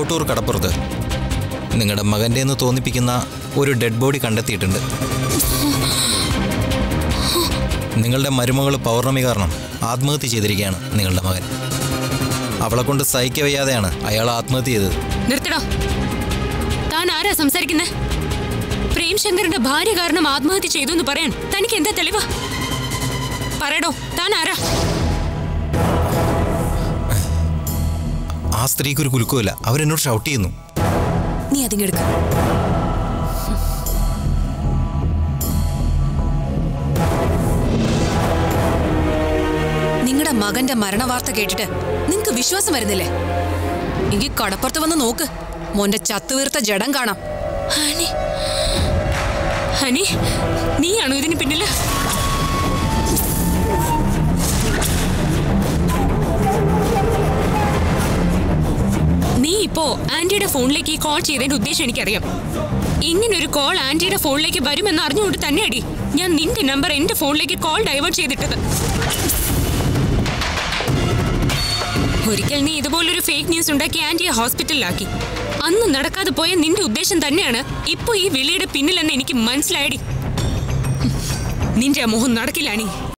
കോട്ടൂർ കടപ്പുറത്ത് നിങ്ങളുടെ മകൻ്റെ എന്ന് തോന്നിപ്പിക്കുന്ന ഒരു ഡെഡ് ബോഡി കണ്ടെത്തിയിട്ടുണ്ട് നിങ്ങളുടെ മരുമകൾ പൗർണമി കാരണം ആത്മഹത്യ ചെയ്തിരിക്കുകയാണ് നിങ്ങളുടെ മകൻ അവളെ കൊണ്ട് സഹിക്ക വയ്യാതെയാണ് അയാൾ ആത്മഹത്യ ചെയ്തത് നിർത്തടോ താൻ ആരാ സംസാരിക്കുന്നേ പ്രേംശങ്കറിന്റെ ഭാര്യ കാരണം ആത്മഹത്യ ചെയ്തു എന്ന് പറയാൻ തനിക്ക് എന്താ തെളിവ് പറയടോ താൻ ആരാ ആ സ്ത്രീക്ക് ഒരു കുലുക്കുമില്ല അവരെന്നോട് ഷൗട്ട് ചെയ്യുന്നു നീ അതിങ്ങെടുക്ക നിങ്ങളുടെ മകന്റെ മരണവാർത്ത കേട്ടിട്ട് നിങ്ങക്ക് വിശ്വാസം വരുന്നില്ലേ എങ്കിൽ കടപ്പുറത്ത് വന്ന് നോക്ക് മോന്റെ ചത്തുവീർത്ത ജഡം കാണാം ഹനി ഹനി നീയാണോ ഇതിന് പിന്നില് നീ ഇപ്പോ ആന്റിയുടെ ഫോണിലേക്ക് ഈ കോൾ ചെയ്തതിന്റെ ഉദ്ദേശം എനിക്കറിയാം ഇങ്ങനൊരു കോൾ ആന്റിയുടെ ഫോണിലേക്ക് വരുമെന്ന് അറിഞ്ഞുകൊണ്ട് തന്നെയടി ഞാൻ നിന്റെ നമ്പർ എന്റെ ഫോണിലേക്ക് കോൾ ഡൈവേർട്ട് ചെയ്തിട്ടത് ഒരിക്കൽ നീ ഇതുപോലൊരു ഫേക്ക് ന്യൂസ് ഉണ്ടാക്കി ആന്റിയെ ഹോസ്പിറ്റലിലാക്കി അന്ന് നടക്കാതെ പോയ നിന്റെ ഉദ്ദേശം തന്നെയാണ് ഇപ്പൊ ഈ വിളിയുടെ പിന്നിലെന്ന് എനിക്ക് മനസ്സിലായടി നിന്റെ ആ മുഖം നടക്കില്ലാണി